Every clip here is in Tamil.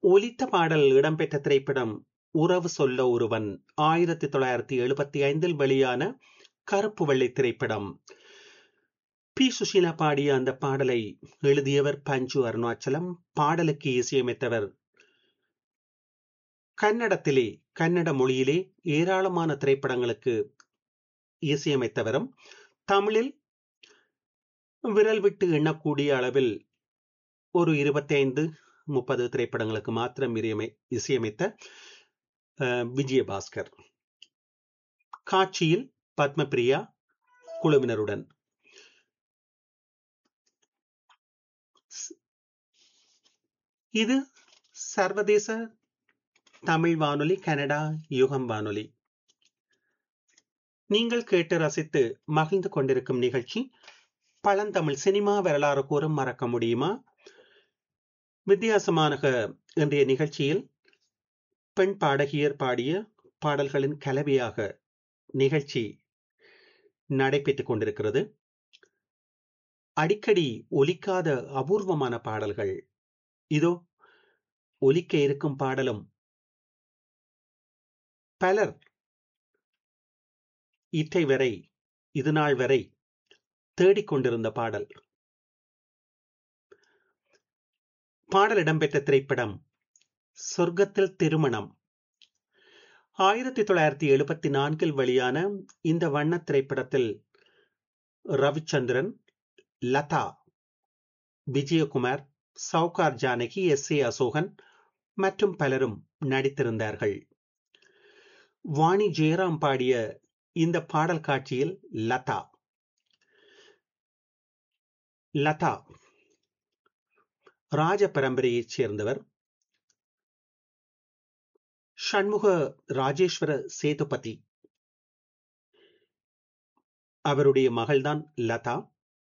ஒலித்த பாடல் இடம்பெற்ற திரைப்படம் உறவு சொல்ல ஒருவன் ஆயிரத்தி தொள்ளாயிரத்தி எழுபத்தி ஐந்தில் வெளியான கருப்பு வெள்ளை திரைப்படம் பி சுஷீலா பாடிய அந்த பாடலை எழுதியவர் பஞ்சு அருணாச்சலம் பாடலுக்கு இசையமைத்தவர் கன்னடத்திலே கன்னட மொழியிலே ஏராளமான திரைப்படங்களுக்கு இசையமைத்தவரும் தமிழில் விரல் விட்டு எண்ணக்கூடிய அளவில் ஒரு இருபத்தி ஐந்து முப்பது திரைப்படங்களுக்கு மாத்திரம் இசையமைத்த விஜயபாஸ்கர் காட்சியில் பத்மபிரியா குழுவினருடன் இது சர்வதேச தமிழ் வானொலி கனடா யுகம் வானொலி நீங்கள் கேட்டு ரசித்து மகிழ்ந்து கொண்டிருக்கும் நிகழ்ச்சி பழந்தமிழ் சினிமா வரலாறு கூறும் மறக்க முடியுமா வித்தியாசமான இன்றைய நிகழ்ச்சியில் பெண் பாடகியர் பாடிய பாடல்களின் கலவையாக நிகழ்ச்சி நடைபெற்றுக் கொண்டிருக்கிறது அடிக்கடி ஒலிக்காத அபூர்வமான பாடல்கள் இதோ ஒலிக்க இருக்கும் பாடலும் பலர் இற்றை வரை இது நாள் வரை தேடிக்கொண்டிருந்த பாடல் பாடல் இடம்பெற்ற திரைப்படம் சொர்க்கத்தில் திருமணம் ஆயிரத்தி தொள்ளாயிரத்தி எழுபத்தி நான்கில் வெளியான இந்த வண்ண திரைப்படத்தில் ரவிச்சந்திரன் லதா விஜயகுமார் சவுகார் ஜானகி எஸ் ஏ அசோகன் மற்றும் பலரும் நடித்திருந்தார்கள் வாணி ஜெயராம் பாடிய இந்த பாடல் காட்சியில் லதா லதா ராஜ பரம்பரையைச் சேர்ந்தவர் ஷண்முக ராஜேஸ்வர சேதுபதி அவருடைய மகள்தான் லதா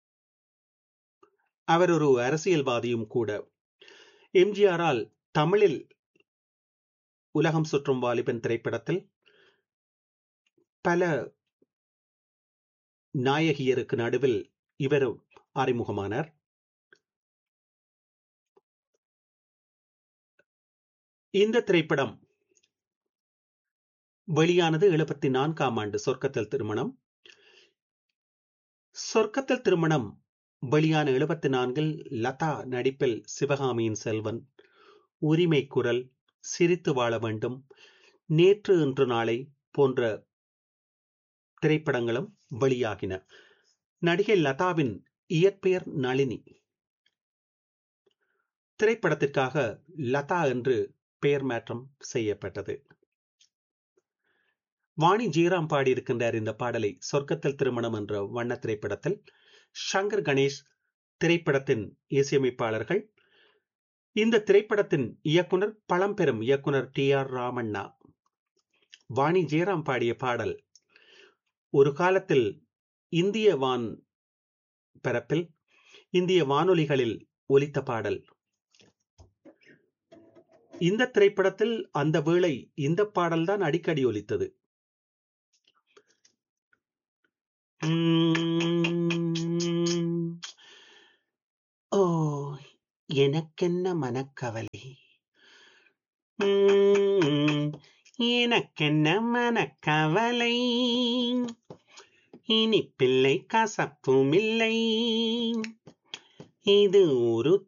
அவர் ஒரு அரசியல்வாதியும் கூட எம்ஜிஆரால் தமிழில் உலகம் சுற்றும் வாலிபன் திரைப்படத்தில் பல நாயகியருக்கு நடுவில் இவர் அறிமுகமானார் இந்த திரைப்படம் வெளியானது எழுபத்தி நான்காம் ஆண்டு சொர்க்கத்தில் திருமணம் சொர்க்கத்தில் திருமணம் வெளியான எழுபத்தி நான்கில் லதா நடிப்பில் சிவகாமியின் செல்வன் உரிமை குரல் சிரித்து வாழ வேண்டும் நேற்று இன்று நாளை போன்ற திரைப்படங்களும் வெளியாகின நடிகை லதாவின் இயற்பெயர் நளினி திரைப்படத்திற்காக லதா என்று பெயர் மாற்றம் செய்யப்பட்டது வாணி ஜீராம் பாடியிருக்கின்றார் இந்த பாடலை சொர்க்கத்தில் திருமணம் என்ற வண்ண திரைப்படத்தில் சங்கர் கணேஷ் திரைப்படத்தின் இசையமைப்பாளர்கள் இந்த திரைப்படத்தின் இயக்குனர் பழம்பெரும் இயக்குனர் டி ஆர் ராமண்ணா வாணி ஜெயராம் பாடிய பாடல் ஒரு காலத்தில் இந்திய வான் பரப்பில் இந்திய வானொலிகளில் ஒலித்த பாடல் இந்த திரைப்படத்தில் அந்த வேளை இந்த பாடல்தான் அடிக்கடி ஒலித்தது ஓ எனக்கென்ன மனக்கவலை எனக்கென்ன மனக்கவலை இனி பிள்ளை கசப்பும் இல்லை இது ஒரு